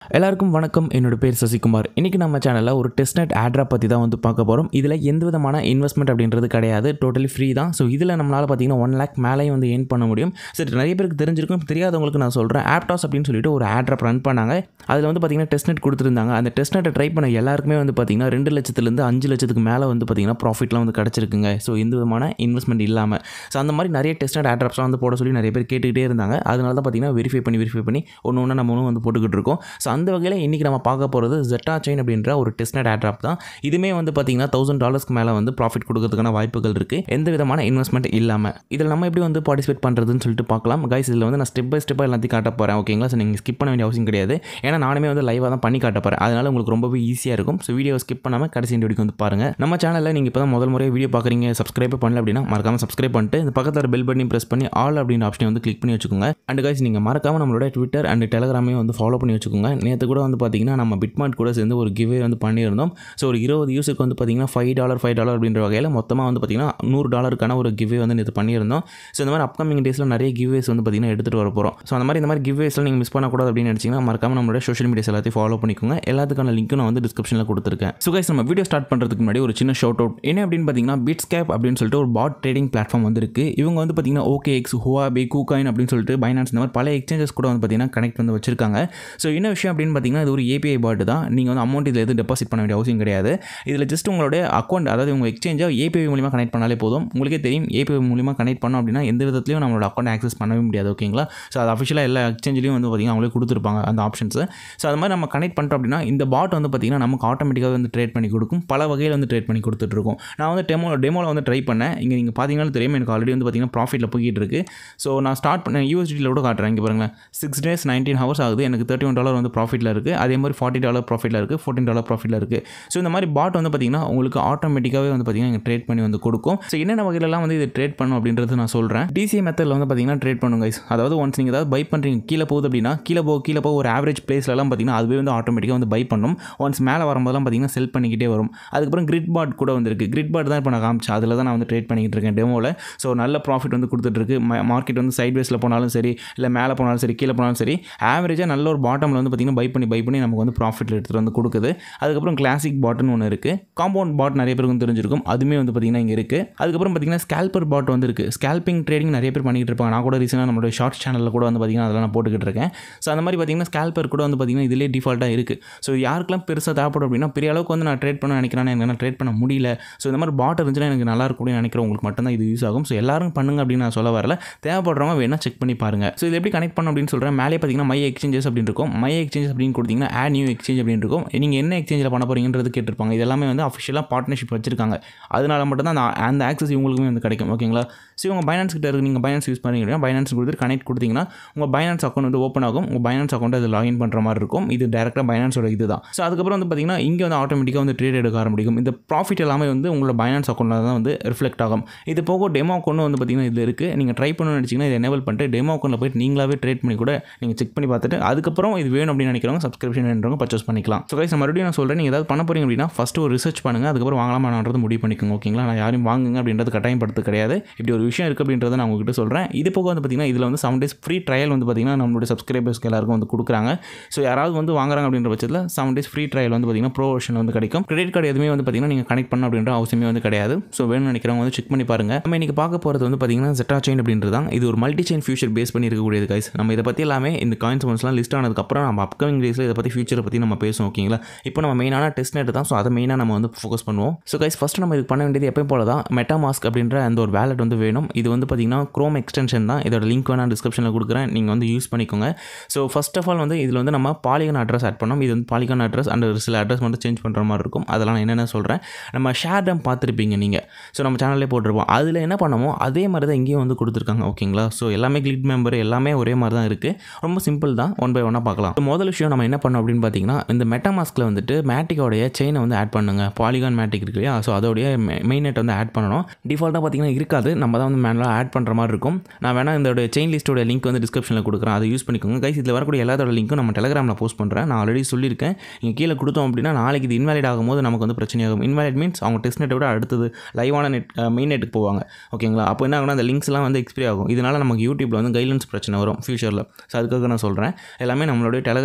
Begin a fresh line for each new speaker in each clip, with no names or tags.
எல்லாருக்கும் வணக்கம் என்னோட பேர் சசிகுமார் இன்றைக்கி நம்ம சேனலில் ஒரு டெஸ்ட்நெட் ஆட்ராப் பற்றி தான் வந்து பார்க்க போகிறோம் இதில் எந்த விதமான இன்வெஸ்ட்மெண்ட் அப்படின்றது கிடையாது டோட்டலி ஃப்ரீ தான் ஸோ இதில் நம்மளால் பார்த்தீங்கன்னா ஒன் லேக் மேலேயும் வந்து ஏர்ன் பண்ண முடியும் சரி நிறைய பேருக்கு தெரிஞ்சிருக்கும் தெரியாதவங்களுக்கு நான் சொல்கிறேன் ஆப்டாஸ் அப்படின்னு சொல்லிட்டு ஒரு ஆட்ராப் ரன் பண்ணாங்க அதில் வந்து பார்த்தீங்கன்னா டெஸ்ட்நெட் கொடுத்துருந்தாங்க அந்த டெஸ்ட்நெட்டை ட்ரை பண்ண எல்லாருக்குமே வந்து பார்த்தீங்கன்னா ரெண்டு லட்சத்துலேருந்து அஞ்சு லட்சத்துக்கு மேலே வந்து பார்த்தீங்கன்னா ப்ராஃபிட்லாம் வந்து கிடச்சிருக்குங்க ஸோ எந்த விதமான இன்வெஸ்ட்மெண்ட் இல்லாமல் ஸோ அந்த மாதிரி நிறைய டெஸ்ட்நெட் ஆட்ராப்ஸ்லாம் வந்து போட சொல்லி நிறைய பேர் கேட்டுக்கிட்டே இருந்தாங்க அதனால தான் பார்த்தீங்கன்னா வெரிஃபை பண்ணி வெரிஃபை பண்ணி ஒன்று ஒன்று நம்ம ஒன்று வந்து போட்டுக்கிட்டு இருக்கோம் ஸோ அந்த வகையில் இன்றைக்கி நம்ம பார்க்க போகிறது ஜெட்டா செயின் அப்படின்ற ஒரு டெஸ்ட்நெட் ஆட்ராப் தான் இதுவுமே வந்து பார்த்தீங்கன்னா தௌசண்ட் டாலர்ஸ்க்கு மேலே வந்து ப்ராஃபிட் கொடுக்கறதுக்கான வாய்ப்புகள் இருக்குது எந்த விதமான இன்வெஸ்ட்மெண்ட் இல்லாமல் இதில் நம்ம எப்படி வந்து பார்ட்டிசிபேட் பண்ணுறதுன்னு சொல்லிட்டு பார்க்கலாம் கைஸ் இதில் வந்து நான் ஸ்டெப் பை ஸ்டெப்பாக எல்லாத்தையும் காட்ட போகிறேன் ஓகேங்களா ஸோ நீங்கள் ஸ்கிப் பண்ண வேண்டிய அவசியம் கிடையாது ஏன்னா நானுமே வந்து லைவாக தான் பண்ணி காட்ட போகிறேன் அதனால் உங்களுக்கு ரொம்பவே ஈஸியாக இருக்கும் ஸோ வீடியோ ஸ்கிப் பண்ணாமல் கடைசி இந்த வரைக்கும் வந்து பாருங்கள் நம்ம சேனலில் நீங்கள் இப்போ தான் முதல் முறையாக வீடியோ பார்க்குறீங்க சப்ஸ்கிரைப் பண்ணல அப்படின்னா மறக்காமல் சப்ஸ்கிரைப் பண்ணிட்டு இந்த பக்கத்தில் பெல் பட்டனையும் ப்ரெஸ் பண்ணி ஆல் அப்படின்ற ஆப்ஷனை வந்து கிளிக் பண்ணி வச்சுக்கோங்க அண்ட் கைஸ் நீங்கள் மறக்காமல் நம்மளோட ட்விட்டர் அண்ட் டெலகிராமையும் வந்து ஃபாலோ பண்ணி வச்சுக்கோங்க நேற்று கூட வந்து பார்த்தீங்கன்னா நம்ம பிட்மார்ட் கூட சேர்ந்து ஒரு கிவே வந்து பண்ணியிருந்தோம் ஸோ ஒரு இருபது யூஸுக்கு வந்து பார்த்தீங்கன்னா ஃபைவ் டாலர் ஃபைவ் டாலர் அப்படின்ற வகையில் மொத்தமாக வந்து பார்த்தீங்கன்னா நூறு டாலருக்கான ஒரு கிவே வந்து நேற்று பண்ணியிருந்தோம் ஸோ இந்த மாதிரி அப்கமிங் டேஸில் நிறைய கிவேஸ் வந்து பார்த்தீங்கன்னா எடுத்துகிட்டு வர போகிறோம் ஸோ அந்த மாதிரி இந்த மாதிரி கிவேஸ்லாம் நீங்கள் மிஸ் பண்ணக்கூடாது அப்படின்னு நினச்சிங்கன்னா மறக்காம நம்மளோட சோஷியல் மீடியாஸ் எல்லாத்தையும் ஃபாலோ பண்ணிக்கோங்க எல்லாத்துக்கான லிங்க்கும் நான் வந்து டிஸ்கிரிப்ஷனில் கொடுத்துருக்கேன் ஸோ கைஸ் நம்ம வீடியோ ஸ்டார்ட் பண்ணுறதுக்கு முன்னாடி ஒரு சின்ன ஷவுட் அவுட் என்ன அப்படின்னு பார்த்தீங்கன்னா பிட்ஸ் கேப் அப்படின்னு சொல்லிட்டு ஒரு பாட் ட்ரேடிங் பிளாட்ஃபார்ம் வந்து இருக்குது இவங்க வந்து பார்த்தீங்கன்னா ஓகே எக்ஸ் ஹுவாபே கூகாயின் அப்படின்னு சொல்லிட்டு பைனான்ஸ் இந்த மாதிரி பல எக்ஸ்சேஞ்சஸ் கூட வந்து பார்த்தீங்கன்னா கனெக்ட் வந்து வச்சிருக்காங்க ஸோ என்ன விஷயம் அப்படின்னு பார்த்தீங்கன்னா இது ஒரு ஏபிஐ பாட் தான் நீங்கள் வந்து அமௌண்ட் இதில் எதுவும் டெபாசிட் பண்ண வேண்டிய அவசியம் கிடையாது இதில் ஜஸ்ட் உங்களுடைய அக்கௌண்ட் அதாவது உங்கள் எக்ஸ்சேஞ்சை ஏபிஐ மூலிமா கனெக்ட் பண்ணாலே போதும் உங்களுக்கே தெரியும் ஏபிஐ மூலிமா கனெக்ட் பண்ணோம் அப்படின்னா எந்த விதத்துலையும் நம்மளோட அக்கௌண்ட் ஆக்சஸ் பண்ணவே முடியாது ஓகேங்களா ஸோ அது அஃபிஷியலாக எல்லா எக்ஸ்சேஞ்சிலையும் வந்து பார்த்திங்கன்னா அவங்களே கொடுத்துருப்பாங்க அந்த ஆப்ஷன்ஸு ஸோ அது மாதிரி நம்ம கனெக்ட் பண்ணிட்டோம் அப்படின்னா இந்த பாட் வந்து பார்த்திங்கன்னா நமக்கு ஆட்டோமேட்டிக்காக வந்து ட்ரேட் பண்ணி கொடுக்கும் பல வகையில் வந்து ட்ரேட் பண்ணி கொடுத்துட்ருக்கோம் நான் வந்து டெமோ டெமோவில் வந்து ட்ரை பண்ணேன் இங்கே நீங்கள் பார்த்தீங்கன்னா தெரியும் எனக்கு ஆல்ரெடி வந்து பார்த்திங்கன்னா ப்ராஃபிட்டில் போய்கிட்டு இருக்கு ஸோ நான் ஸ்டார்ட் பண்ணேன் யூஎஸ்டியில் கூட காட்டுறேன் இங்கே பாருங்களேன் சிக்ஸ் டேஸ் நைன்டீன் ஹவர்ஸ் ஆகுது எனக்கு தேர்ட்டி ஒன் டாலர் வந்து ப்ராஃபிட்டில் இருக்குது அதே மாதிரி ஃபார்ட்டி டாலர் ப்ராஃபிட்டில் இருக்குது ஃபோர்டீன் டாலர் ப்ராஃபிட்டில் இருக்குது ஸோ இந்த மாதிரி பாட் வந்து பார்த்திங்கன்னா உங்களுக்கு ஆட்டோமேட்டிக்காகவே வந்து பார்த்திங்கன்னா இங்கே ட்ரேட் பண்ணி வந்து கொடுக்கும் ஸோ என்னென்ன வகையிலலாம் வந்து இது ட்ரேட் பண்ணும் அப்படின்றது நான் சொல்கிறேன் டிசிஏ மெத்தடில் வந்து பார்த்திங்கன்னா ட்ரேட் பண்ணுங்க guys. அதாவது ஒன்ஸ் நீங்கள் ஏதாவது பை பண்ணுறீங்க கீழே போகுது அப்படின்னா கீழே போக கீழே போக ஒரு ஆவரேஜ் பிளேஸ்லலாம் பார்த்திங்கன்னா அதுவே வந்து ஆட்டோமேட்டிக்காக வந்து பை பண்ணும் ஒன்ஸ் மேலே வரும்போதெல்லாம் பார்த்திங்கன்னா செல் பண்ணிக்கிட்டே வரும் அதுக்கப்புறம் கிரிட் பாட் கூட வந்திருக்கு கிரிட் பாட் தான் இப்போ நான் காமிச்சேன் அதில் தான் நான் வந்து ட்ரேட் பண்ணிக்கிட்டு இருக்கேன் டெமோவில் ஸோ நல்ல ப்ராஃபிட் வந்து கொடுத்துட்ருக்கு மார்க்கெட் வந்து சைட் வேஸில் போனாலும் சரி இல்லை மேலே போனாலும் சரி கீழே போனாலும் சரி ஆவரேஜாக நல்ல ஒரு பாட்டமில் வந்து பார்த்திங்கன்னா பை பண்ணி பை பண்ணி நமக்கு வந்து ப்ராஃபிட்டில் எடுத்துகிட்டு வந்து கொடுக்குது அதுக்கப்புறம் கிளாசிக் பாட்னு ஒன்று இருக்குது காம்பவுண்ட் பாட் நிறைய பேருக்கு வந்து தெரிஞ்சிருக்கும் அதுவுமே வந்து பார்த்திங்கன்னா இங்கே இருக்குது அதுக்கப்புறம் பார்த்திங்கன்னா ஸ்கேல்பர் பாட் வந்து இருக்குது ஸ்கேல்பிங் ட்ரேடிங் நிறைய பேர் பண்ணிக்கிட்டு இருப்பாங்க நான் கூட ரீசெண்டாக நம்மளோட ஷார்ட் சேனலில் கூட வந்து பார்த்திங்கன்னா அதெல்லாம் நான் போட்டுக்கிட்டு இருக்கேன் ஸோ அந்த மாதிரி பார்த்திங்கன்னா ஸ்கேல்பர் கூட வந்து பார்த்திங்கன்னா இதிலே டிஃபால்ட்டாக இருக்குது ஸோ யாருக்கெல்லாம் பெருசாக தேவைப்படும் அப்படின்னா பெரிய அளவுக்கு வந்து நான் ட்ரேட் பண்ண நினைக்கிறேன் எனக்கு ட்ரேட் பண்ண முடியல ஸோ இந்த மாதிரி பாட் இருந்துச்சுன்னா எனக்கு நல்லா இருக்கும் அப்படின்னு நினைக்கிறேன் உங்களுக்கு மட்டும்தான் இது யூஸ் ஆகும் ஸோ எல்லாரும் பண்ணுங்க அப்படின்னு நான் சொல்ல வரல தேவைப்படுறவங்க வேணால் செக் பண்ணி பாருங்கள் ஸோ இது எப்படி கனெக்ட் பண்ணணும் அப்படின்னு சொல்கிறேன் மேலே பார்த்தீங்கன்னா மை எக்ஸ்சேஞ்சஸ் அப்படின்னு இருக்கும் மை எக்ஸ்சேஞ்சஸ் அப்படின்னு கொடுத்தீங்கன்னா ஆட் நியூ எக்ஸ்சேஞ்ச் அப்படின்னு இருக்கும் நீங்கள் என்ன எக்ஸ்சேஞ்சில் பண்ண போறீங்கன்றது கேட்டிருப்பாங்க இது எல்லாமே வந்து அஃபிஷியலாக பார்ட்னர்ஷிப் வச்சிருக்காங்க அதனால மட்டும் தான் அந்த அந்த ஆக்சஸ் இவங்களுக்குமே வந்து கிடைக்கும் ஓகேங்களா ஸோ உங்கள் பைனான்ஸ் கிட்ட இருக்கு நீங்கள் பைனான்ஸ் யூஸ் பண்ணுறீங்க அப்படின்னா பைனான்ஸ் கொடுத்து கனெக்ட் கொடுத்தீங்கன்னா உங்கள் பைனான்ஸ் அக்கௌண்ட் வந்து ஓப்பன் ஆகும் உங்கள் பைனான்ஸ் அக்கௌண்ட் அது லாகின் பண்ணுற மாதிரி இருக்கும் இது டேரெக்டாக பைனான்ஸோட இது தான் ஸோ அதுக்கப்புறம் வந்து பார்த்தீங்கன்னா இங்கே வந்து ஆட்டோமேட்டிக்காக வந்து ட்ரேட் எடுக்க ஆரம்பிக்கும் இந்த ப்ராஃபிட் எல்லாமே வந்து உங்களோட பைனான்ஸ் அக்கௌண்ட்டில் தான் வந்து ரிஃப்ளெக்ட் ஆகும் இது போக டெமோ அக்கௌண்ட் வந்து பார்த்தீங்கன்னா இது இருக்குது நீங்கள் ட்ரை பண்ணணும்னு நினச்சிங்கன்னா இதை எனேபிள் பண்ணிட்டு டெமோ அக்கௌண்ட்டில் போயிட்டு நீங்களாவே ட்ரேட் பண்ணி கூட நீங்கள் செக் பண்ணி பார்த்துட்டு அதுக்கப்புறம் இது வேணும் அப்படின்னு நினைக்கிறவங்க சப்ஸ்கிரிப்ஷன் வேணுறவங்க பர்ச்சேஸ் பண்ணிக்கலாம் ஸோ கைஸ் மறுபடியும் நான் சொல்கிறேன் நீங்கள் ஏதாவது பண்ண போறீங்க அப்படின்னா ஃபஸ்ட்டு ஒரு ரிசர்ச் பண்ணுங்கள் அதுக்கப்புறம் வாங்கலாமான்றது முடிவு பண்ணிக்கோங்க ஓகேங்களா நான் யாரையும் வாங்குங்க அப்படின்றது கட்டாயப்படுத்து கிடையாது இப்படி ஒரு விஷயம் இருக்குது அப்படின்றத நான் உங்ககிட்ட சொல்கிறேன் இது போக வந்து பார்த்தீங்கன்னா இதில் வந்து செவன் டேஸ் ஃப்ரீ ட்ரையல் வந்து பார்த்தீங்கன்னா நம்மளுடைய சப்ஸ்கிரைபர்ஸ்க்கு எல்லாருக்கும் வந்து கொடுக்குறாங்க ஸோ யாராவது வந்து வாங்குறாங்க அப்படின்ற பட்சத்தில் செவன் டேஸ் ஃப்ரீ ட்ரையல் வந்து பார்த்தீங்கன்னா ப்ரோ வெர்ஷன் வந்து கிடைக்கும் கிரெடிட் கார்டு எதுவுமே வந்து பார்த்தீங்கன்னா நீங்கள் கனெக்ட் பண்ண அப்படின்ற அவசியமே வந்து கிடையாது ஸோ வேணும்னு நினைக்கிறவங்க வந்து செக் பண்ணி பாருங்கள் நம்ம இன்றைக்கி பார்க்க போகிறது வந்து பார்த்தீங்கன்னா ஜெட்டா செயின் அப்படின்றது தான் இது ஒரு மல்டி செயின் ஃபியூச்சர் பேஸ் பண்ணி இருக்கக்கூடியது கைஸ் நம்ம இதை பற்றி எல்லாமே இந்த காயின்ஸ் ஒன்ஸ்லாம் லிஸ்ட் ஆனதுக்கப்புறம் நம்ம அப்கமிங் டேஸில் இதை பற்றி ஃபியூச்சரை பற்றி நம்ம பேசுவோம் ஓகேங்களா இப்போ நம்ம மெயினான டெஸ்ட் நெட் தான் ஸோ அதை மெயினாக நம்ம வந்து ஃபோக்கஸ் பண்ணுவோம் ஸோ கைஸ் ஃபஸ்ட்டு நம்ம இது பண்ண வேண்டியது எப்போ போல தான் மெட்டா மாஸ்க் அப்படின்ற அந்த ஒரு வேலட் வந்து வேணும் இது வந்து பார்த்தீங்கன்னா க்ரோம் எக்ஸ்டென்ஷன் தான் இதோட லிங்க் வேணால் டிஸ்கிரிப்ஷனில் கொடுக்குறேன் நீங்கள் வந்து யூஸ் பண்ணிக்கோங்க ஸோ ஃபஸ்ட் ஆஃப் ஆல் வந்து இதில் வந்து நம்ம பாலிகன் அட்ரஸ் ஆட் பண்ணோம் இது வந்து பாலிகன் அட்ரஸ் அண்ட் ஒரு சில அட்ரஸ் மட்டும் சேஞ்ச் பண்ணுற மாதிரி இருக்கும் அதெல்லாம் நான் என்னென்ன சொல்கிறேன் நம்ம ஷேர் டம் பார்த்துருப்பீங்க நீங்கள் ஸோ நம்ம சேனல்லே போட்டிருப்போம் அதில் என்ன பண்ணமோ அதே மாதிரி தான் இங்கேயும் வந்து கொடுத்துருக்காங்க ஓகேங்களா ஸோ எல்லாமே கிளிக் மெம்பர் எல்லாமே ஒரே மாதிரி தான் இருக்குது ரொம்ப சிம்பிள் தான் ஒன் பை ஒன்னாக பார்க்கலாம் So, முதல் விஷயம் நம்ம என்ன பண்ணோம் அப்படின்னு பார்த்தீங்கன்னா இந்த மெட்டாமாஸ்கில் வந்துட்டு மேட்டிக்கோடைய செயினை வந்து ஆட் பண்ணுங்க பாலிகான் மேட்டிக் இருக்கு இல்லையா ஸோ அதோடைய மெயின் நெட் வந்து ஆட் பண்ணணும் டிஃபால்ட்டாக பார்த்தீங்கன்னா இருக்காது நம்ம தான் வந்து மேனுவலாக ஆட் பண்ணுற மாதிரி இருக்கும் நான் வேணால் இந்த செயின் லிஸ்ட்டோட லிங்க் வந்து டிஸ்கிரிப்ஷனில் கொடுக்குறேன் அதை யூஸ் பண்ணிக்கோங்க கைஸ் இதில் வரக்கூடிய எல்லாத்தோட லிங்க்கும் நம்ம டெலகிராமில் போஸ்ட் பண்ணுறேன் நான் ஆல்ரெடி சொல்லியிருக்கேன் நீங்கள் கீழே கொடுத்தோம் அப்படின்னா நாளைக்கு இது இன்வாலிட் ஆகும்போது நமக்கு வந்து பிரச்சனையாகும் இன்வாலிட் மீன்ஸ் அவங்க டெஸ்ட் நெட்டை விட அடுத்தது லைவான நெட் மெயின் நெட்டுக்கு போவாங்க ஓகேங்களா அப்போ என்ன ஆகும்னா அந்த லிங்க்ஸ்லாம் வந்து எக்ஸ்பிரி ஆகும் இதனால் நமக்கு யூடியூப்பில் வந்து கைட்லைன்ஸ் பிரச்சனை வரும் ஃபியூச்சரில் ஸோ அதுக்காக நான் சொல்கிறேன் எல்லாமே நம்மளுடைய டெலகிராம்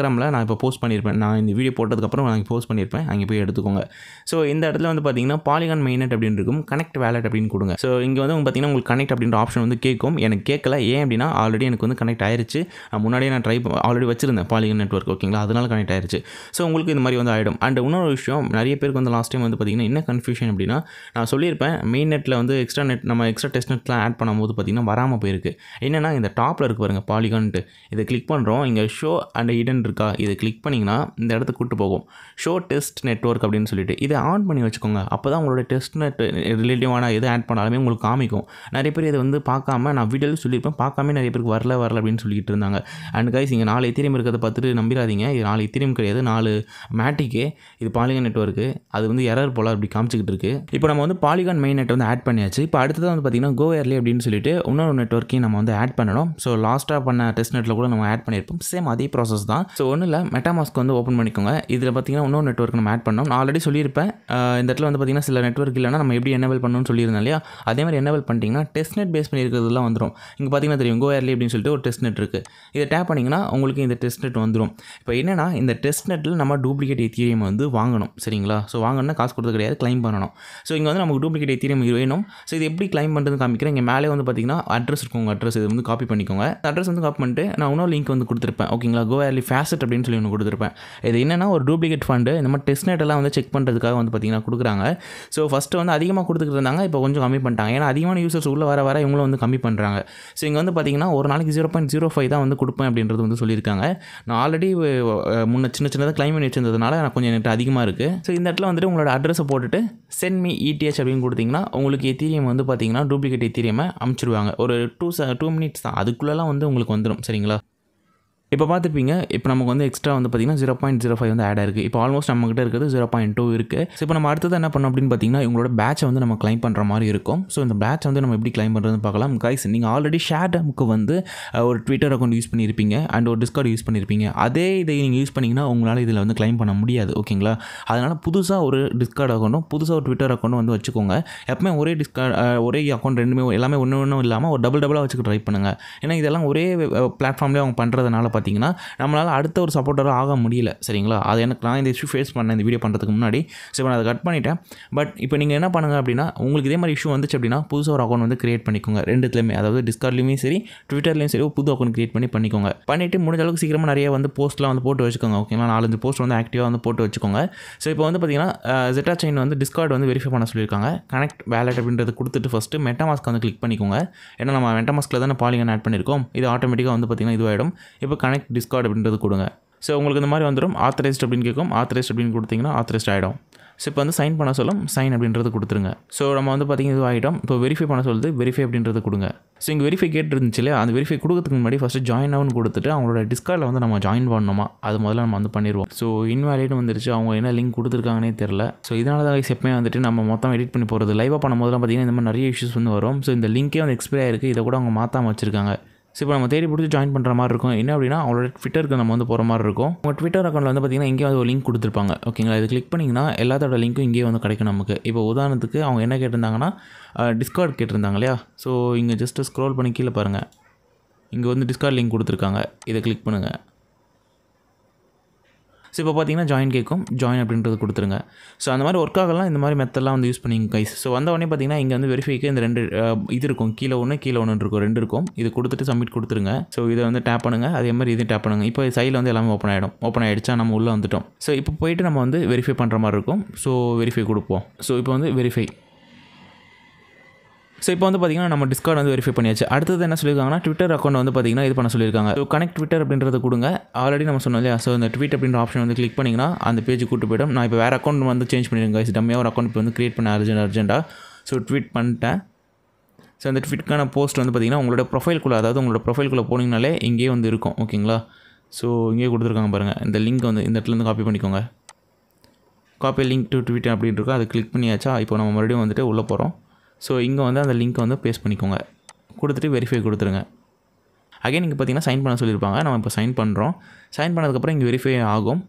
டெலகிராமில் நான் இப்போ போஸ்ட் பண்ணியிருப்பேன் நான் இந்த வீடியோ போட்டதுக்கப்புறம் நான் போஸ்ட் பண்ணியிருப்பேன் அங்கே போய் எடுத்துக்கோங்க ஸோ இந்த இடத்துல வந்து பார்த்தீங்கன்னா பாலிகான் மெயினட் அப்படின்னு இருக்கும் கனெக்ட் வேலட் அப்படின்னு கொடுங்க ஸோ இங்கே வந்து பார்த்தீங்கன்னா உங்களுக்கு கனெக்ட் அப்படின்ற ஆப்ஷன் வந்து கேட்கும் எனக்கு கேட்கல ஏன் அப்படின்னா ஆல்ரெடி எனக்கு வந்து கனெக்ட் ஆயிருச்சு நான் முன்னாடியே நான் ட்ரை ஆல்ரெடி வச்சிருந்தேன் பாலிகன் நெட்ஒர்க் ஓகேங்களா அதனால கனெக்ட் ஆயிருச்சு ஸோ உங்களுக்கு இந்த மாதிரி வந்து ஆகிடும் அண்ட் இன்னொரு விஷயம் நிறைய பேருக்கு வந்து லாஸ்ட் டைம் வந்து பார்த்தீங்கன்னா என்ன கன்ஃபியூஷன் அப்படின்னா நான் சொல்லியிருப்பேன் மெயின் நெட்டில் வந்து எக்ஸ்ட்ரா நெட் நம்ம எக்ஸ்ட்ரா டெஸ்ட் நெட்லாம் ஆட் பண்ணும்போது பார்த்தீங்கன்னா வராமல் போயிருக்கு என்னென்னா இந்த டாப்பில் இருக்கு பாருங்க பாலிகான்ட்டு இதை கிளிக் பண்ணுறோம் இங்கே ஷோ அண்ட் இடன் இருக்கா இதை கிளிக் பண்ணிங்கன்னா இந்த இடத்துக்கு கூட்டு போகும் ஷோ டெஸ்ட் நெட்ஒர்க் அப்படின்னு சொல்லிட்டு இதை ஆன் பண்ணி வச்சுக்கோங்க அப்போ தான் உங்களோட டெஸ்ட் நெட் ரிலேட்டிவான எது ஆட் பண்ணாலுமே உங்களுக்கு காமிக்கும் நிறைய பேர் இதை வந்து பார்க்காம நான் வீடியோவில் சொல்லியிருப்பேன் பார்க்காம நிறைய பேருக்கு வரல வரல அப்படின்னு சொல்லிட்டு இருந்தாங்க அண்ட் கைஸ் இங்கே நாலு எத்திரியம் இருக்கிறத பார்த்துட்டு நம்பிடாதீங்க இது நாலு எத்திரியம் கிடையாது நாலு மேட்டிக்கு இது பாலிகான் நெட்ஒர்க்கு அது வந்து எரர் போல் அப்படி காமிச்சிக்கிட்டு இருக்கு இப்போ நம்ம வந்து பாலிகான் மெயின் நெட் வந்து ஆட் பண்ணியாச்சு இப்போ அடுத்தது வந்து பார்த்தீங்கன்னா கோ ஏர்லி அப்படின்னு சொல்லிட்டு இன்னொரு நெட்ஒர்க்கையும் நம்ம வந்து ஆட் பண்ணணும் ஸோ லாஸ்ட்டாக பண்ண டெஸ்ட் நெட்டில் கூட நம்ம ஆட் பண்ணியிருப்போம் சேம் அதே ப்ராசஸ் தான் ஸோ ஒன்றும் இல்லை மெட்டாமாஸ்க் வந்து ஓப்பன் பண்ணிக்கோங்க இதில் பார்த்தீங்கன்னா இன்னொரு நெட்ஒர்க் நம்ம ஆட் பண்ணோம் நான் ஆல்ரெடி சொல்லியிருப்பேன் அஹ் இந்த இடத்துல வந்து பார்த்தீங்கன்னா சில நெட்ஒர்க் இல்லைனா நம்ம எப்படி என்னபிள் பண்ணணும்னு சொல்லியிருந்தோம் இல்லையா அதே மாதிரி என்னபிள் பண்ணிட்டீங்கன்னா டெஸ்ட் நெட் பேஸ் பண்ணி இருக்கிறதுலாம் வந்துடும் இங்கே பார்த்தீங்கன்னா தெரியும் கோ ஏர்லி அப்படின்னு சொல்லிட்டு ஒரு டெஸ்ட் நெட் இருக்குது இதை டேப் பண்ணிங்கன்னா உங்களுக்கு இந்த டெஸ்ட் நெட் வந்துடும் இப்போ என்னன்னா இந்த டெஸ்ட் நெட்டில் நம்ம டூப்ளிகேட் எத்தீரியம் வந்து வாங்கணும் சரிங்களா ஸோ வாங்கணும்னா காசு கொடுத்து கிடையாது க்ளைம் பண்ணணும் ஸோ இங்கே வந்து நமக்கு டூப்ளிகேட் எத்தீரியம் வேணும் ஸோ இது எப்படி க்ளைம் பண்ணுறதுன்னு காமிக்கிறேன் இங்கே மேலே வந்து பார்த்தீங்கன்னா அட்ரஸ் இருக்கும் உங்கள் அட்ரஸ் இது வந்து காப்பி பண்ணிக்கோங்க அட்ரஸ் வந்து காப்பி பண்ணிட்டு நான் இன்னொரு லிங்க் வந்து கொடுத்துருப்பேன் ஓகேங்களா கோ ஏர்லி ஃபேசட் அப்படின்னு சொல்லி ஒன்று கொடுத்துருப்பேன் இது என்னன்னா ஒரு டூப்ளிகேட் ஃபண்டு இந்த மாதிரி டெஸ்ட் நெட் எல்லாம் வந்து செக் பண்ணுறதுக்காக வந்து பார்த்தீங்கன்னா கொடுக்குறாங்க ஸோ ஃபஸ்ட்டு வந்து அதிகமாக கொடுத்துக்கிட்டு இருந்தாங்க இப்போ கொஞ்சம் கம்மி பண்ணிட்டாங்க ஏன்னா அதிகமான யூசர்ஸ் உள்ளே வர வர இவங்களும் வந்து கம்மி பண்ணுறாங்க ஸோ இங்கே வந்து பார்த்தீங்கன்னா ஒரு நாளைக்கு ஜீரோ பாயிண்ட் ஜீரோ ஃபைவ் தான் வந்து கொடுப்பேன் அப்படின்றது வந்து சொல்லியிருக்காங்க நான் ஆல்ரெடி முன்ன சின்ன சின்னதாக கிளைம் பண்ணி வச்சிருந்ததுனால எனக்கு கொஞ்சம் நெட் அதிகமாக இருக்குது ஸோ இந்த இடத்துல வந்துட்டு உங்களோட அட்ரஸை போட்டுட்டு சென்ட் மீ இடிஹெச் அப்படின்னு கொடுத்தீங்கன்னா உங்களுக்கு எத்தீரியம் வந்து பார்த்தீங்கன்னா டூப்ளிகேட் எத்தீரியமை அமுச்சிடுவாங்க ஒரு டூ டூ மினிட்ஸ் தான் அதுக்குள்ளெல்லாம் வந்து உங்களுக்கு வந்துடும் சரிங்களா இப்போ பார்த்துப்பீங்க இப்போ நமக்கு வந்து எக்ஸ்ட்ரா வந்து பார்த்தீங்கன்னா ஜீரோ பாயிண்ட் ஜீரோ ஃபைவ் வந்து ஆட் ஆயிருக்கு இப்போ ஆல்மோஸ்ட் நம்மகிட்ட இருக்கிறது ஜீரோ பாயிண்ட் டூ இருக்குது ஸோ இப்போ நம்ம அடுத்தது என்ன பண்ணோம் அப்படின்னு பார்த்தீங்கன்னா இவங்களோட பேட்சை வந்து நம்ம கிளைம் பண்ணுற மாதிரி இருக்கும் ஸோ இந்த பேட்ச் வந்து நம்ம எப்படி கிளைம் பண்ணுறதுன்னு பார்க்கலாம் கைஸ் நீங்கள் ஆல்ரெடி ஷேர்டமுக்கு வந்து அஹ், ஒரு ட்விட்டர் அக்கௌண்ட் யூஸ் பண்ணியிருப்பீங்க அண்ட் ஒரு டிஸ்கார்ட் யூஸ் பண்ணியிருப்பீங்க அதே இதை நீங்கள் யூஸ் பண்ணிங்கன்னா உங்களால் இதில் வந்து கிளைம் பண்ண முடியாது ஓகேங்களா அதனால் புதுசாக ஒரு டிஸ்கார்ட் அக்கௌண்ட்டும் புதுசாக ஒரு ட்விட்டர் அக்கௌண்ட்டும் வந்து வச்சுக்கோங்க எப்பவுமே ஒரே டிஸ்கார்ட் ஒரே அக்கௌண்ட் ரெண்டுமே எல்லாமே ஒன்று ஒன்றும் இல்லாமல் ஒரு டபுள் டபுளாக வச்சுக்க ட்ரை பண்ணுங்கள் ஏன்னா இதெல்லாம் ஒரே பிளாட்ஃபார்ம்லேயே அவங்க பண்ணுறதுனால பார்த்தீங்கன்னா நம்மளால் அடுத்த ஒரு சப்போர்ட்டராக ஆக முடியல சரிங்களா அது எனக்கு நான் இந்த இஷ்யூ ஃபேஸ் பண்ணேன் இந்த வீடியோ பண்ணுறதுக்கு முன்னாடி ஸோ இப்போ நான் அதை கட் பண்ணிட்டேன் பட் இப்போ நீங்கள் என்ன பண்ணுங்க அப்படின்னா உங்களுக்கு இதே மாதிரி இஷ்யூ வந்துச்சு அப்படின்னா புதுசாக ஒரு அக்கௌண்ட் வந்து கிரியேட் பண்ணிக்கோங்க ரெண்டுத்துலையுமே அதாவது டிஸ்கார்ட்லையுமே சரி ட்விட்டர்லையும் சரி ஒரு புது அக்கௌண்ட் கிரியேட் பண்ணி பண்ணிக்கோங்க பண்ணிவிட்டு முடிஞ்ச அளவுக்கு சீக்கிரமாக நிறைய வந்து போஸ்ட்லாம் வந்து போட்டு வச்சுக்கோங்க ஓகேங்களா நாலஞ்சு போஸ்ட் வந்து ஆக்டிவாக வந்து போட்டு வச்சுக்கோங்க ஸோ இப்போ வந்து பார்த்தீங்கன்னா ஜெட்டா செயின் வந்து டிஸ்கார்ட் வந்து வெரிஃபை பண்ண சொல்லியிருக்காங்க கனெக்ட் வேலட் அப்படின்றது கொடுத்துட்டு ஃபஸ்ட்டு மெட்டாமாஸ்க் வந்து கிளிக் பண்ணிக்கோங்க ஏன்னா நம்ம மெட்டாமாஸ்கில் தானே பாலிகன் ஆட் பண்ணியிருக்கோம் இது ஆட்டோமேட்டிக்காக வந்து பார்த்தீங்கன்னா இதுவாகிடும் இப்போ கனெக்ட் டிஸ்கார்ட் அப்படின்றது கொடுங்க ஸோ உங்களுக்கு இந்த மாதிரி வந்துடும் ஆத்தரைஸ்ட் அப்படின்னு கேட்கும் ஆத்தரைஸ்ட் அப்படின்னு கொடுத்தீங்கன்னா ஆத்தரைஸ்ட் ஆகிடும் ஸோ இப்போ வந்து சைன் பண்ண சொல்லும் சைன் அப்படின்றது கொடுத்துருங்க ஸோ நம்ம வந்து பார்த்தீங்கன்னா இது ஆகிட்டோம் இப்போ வெரிஃபை பண்ண சொல்லுது வெரிஃபை அப்படின்றது கொடுங்க ஸோ இங்கே வெரிஃபை கேட்டு இருந்துச்சு இல்லையா அந்த வெரிஃபை கொடுக்கறதுக்கு முன்னாடி ஃபஸ்ட்டு ஜாயின் ஆகுன்னு கொடுத்துட்டு அவங்களோட டிஸ்கார்டில் வந்து நம்ம ஜாயின் பண்ணணுமா அது முதல்ல நம்ம வந்து பண்ணிடுவோம் ஸோ இன்வாலிட் வந்துருச்சு அவங்க என்ன லிங்க் கொடுத்துருக்காங்கன்னே தெரில ஸோ இதனால தான் guys எப்பவுமே வந்துட்டு நம்ம மொத்தம் எடிட் பண்ணி போகிறது லைவாக பண்ணும்போதெல்லாம் பார்த்தீங்கன்னா இந்த மாதிரி நிறைய இஷ்யூஸ் வந்து வரும் ஸோ இந்த லிங்க்கே வந்து எக்ஸ்பைரி ஆயிருக்கு இதை கூட அவங்க மாற்றாம வச்சிருக்காங்க ஸோ இப்போ நம்ம தேடி பிடிச்சி ஜாயின் பண்ணுற மாதிரி இருக்கும் என்ன அப்படின்னா அவங்களோட ட்விட்டருக்கு நம்ம வந்து போகிற மாதிரி இருக்கும் உங்கள் ட்விட்டர் அக்கௌண்ட்டில் வந்து பார்த்தீங்கன்னா இங்கே வந்து ஒரு லிங்க் கொடுத்துருப்பாங்க ஓகேங்களா இது கிளிக் பண்ணிங்கன்னா எல்லாத்தோட லிங்க்கும் இங்கேயே வந்து கிடைக்கும் நமக்கு இப்போ உதாரணத்துக்கு அவங்க என்ன கேட்டிருந்தாங்கன்னா டிஸ்கார்ட் கேட்டிருந்தாங்க இல்லையா ஸோ இங்கே ஜஸ்ட்டு ஸ்க்ரோல் பண்ணி கீழே பாருங்கள் இங்கே வந்து டிஸ்கார்ட் லிங்க் கொடுத்துருக்காங்க இதை கிளிக் பண்ணுங்கள் ஸோ இப்போ பார்த்தீங்கன்னா ஜாயின் கேட்கும் ஜாயின் அப்படின்றது கொடுத்துருங்க ஸோ அந்த மாதிரி ஒர்க் ஆகலாம் இந்த மாதிரி மெத்தட்லாம் வந்து யூஸ் பண்ணிங்க கைஸ் ஸோ வந்த உடனே பார்த்தீங்கன்னா இங்கே வந்து வெரிஃபைக்கு இந்த ரெண்டு அஹ், இது இருக்கும் கீழே ஒன்று கீழே ஒன்று இருக்கும் ரெண்டு இருக்கும் இது கொடுத்துட்டு சப்மிட் கொடுத்துருங்க ஸோ இதை வந்து டேப் பண்ணுங்கள் அதே மாதிரி இதையும் டேப் பண்ணுங்கள் இப்போ சைடில் வந்து எல்லாமே ஓப்பன் ஆகிடும் ஓப்பன் ஆகிடுச்சா நம்ம உள்ளே வந்துட்டோம் ஸோ இப்போ போயிட்டு நம்ம வந்து வெரிஃபை பண்ணுற மாதிரி இருக்கும் ஸோ வெரிஃபை கொடுப்போம் ஸோ இப்போ வந்து வெரிஃபை ஸோ இப்போ வந்து பார்த்தீங்கன்னா நம்ம டிஸ்கார்ட் வந்து வெரிஃபை பண்ணியாச்சு அடுத்தது என்ன சொல்லியிருக்காங்கன்னா ட்விட்டர் அக்கௌண்ட் வந்து பார்த்தீங்கன்னா இது பண்ண சொல்லியிருக்காங்க ஸோ கனெக்ட் ட்விட்டர் அப்படின்றத கொடுங்க ஆல்ரெடி நம்ம சொன்னோம் இல்லையா ஸோ இந்த ட்வீட் அப்படின்ற ஆப்ஷன் வந்து கிளிக் பண்ணிங்கன்னா அந்த பேஜ் கூட்டு போய்டும் நான் இப்போ வேறு அக்கௌண்ட் வந்து சேஞ்ச் பண்ணிடுங்க guys. டம்மியாக ஒரு அக்கௌண்ட் இப்போ வந்து கிரியேட் பண்ண அர்ஜென்ட் அர்ஜென்ட்டாக ஸோ ட்வீட் பண்ணிட்டேன் ஸோ அந்த ட்விட்கான போஸ்ட் வந்து பார்த்தீங்கன்னா உங்களோட ப்ரொஃபைல்குள்ளே அதாவது உங்களோட ப்ரொஃபைல்குள்ளே போனீங்கனாலே இங்கேயே வந்து இருக்கும் ஓகேங்களா ஸோ இங்கேயே கொடுத்துருக்காங்க பாருங்கள் இந்த லிங்க் வந்து இந்த இடத்துலேருந்து காப்பி பண்ணிக்கோங்க காப்பி லிங்க் டு ட்விட்டர் அப்படின்னு இருக்கும் அதை கிளிக் பண்ணியாச்சா இப்போ நம்ம மறுபடியும் வந்துட்டு உள்ளே போகிறோம் ஸோ இங்கே வந்து அந்த லிங்க்கை வந்து பேஸ்ட் பண்ணிக்கோங்க கொடுத்துட்டு வெரிஃபை கொடுத்துருங்க அகைன் இங்கே பார்த்தீங்கன்னா சைன் பண்ண சொல்லியிருப்பாங்க நம்ம இப்போ சைன் பண்ணுறோம் சைன் பண்ணதுக்கப்புறம் இங்கே வெரிஃபை ஆகும்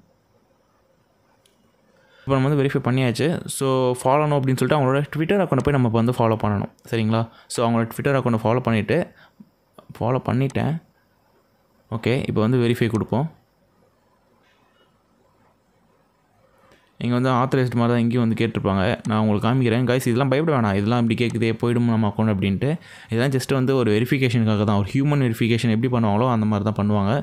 இப்போ நம்ம வந்து வெரிஃபை பண்ணியாச்சு ஸோ ஃபாலோணும் அப்படின்னு சொல்லிட்டு அவங்களோட ட்விட்டர் அக்கௌண்ட்டை போய் நம்ம இப்போ வந்து ஃபாலோ பண்ணணும் சரிங்களா ஸோ அவங்களோட ட்விட்டர் அக்கௌண்ட்டை ஃபாலோ பண்ணிவிட்டு ஃபாலோ பண்ணிட்டேன் ஓகே இப்போ வந்து வெரிஃபை கொடுப்போம் இங்கே வந்து ஆத்தரைஸ்ட் மாதிரி தான் இங்கேயும் வந்து கேட்டிருப்பாங்க நான் உங்களுக்கு காமிக்கிறேன் கைஸ் இதெல்லாம் பயப்பட வேணாம் இதெல்லாம் இப்படி கேட்குதே போயிடும் நம்ம அக்கௌண்ட் அப்படின்ட்டு இதெல்லாம் ஜஸ்ட் வந்து ஒரு வெரிஃபிகேஷனுக்காக தான் ஒரு ஹியூமன் வெரிஃபிகேஷன் எப்படி பண்ணுவாங்களோ அந்த மாதிரி தான் பண்ணுவாங்க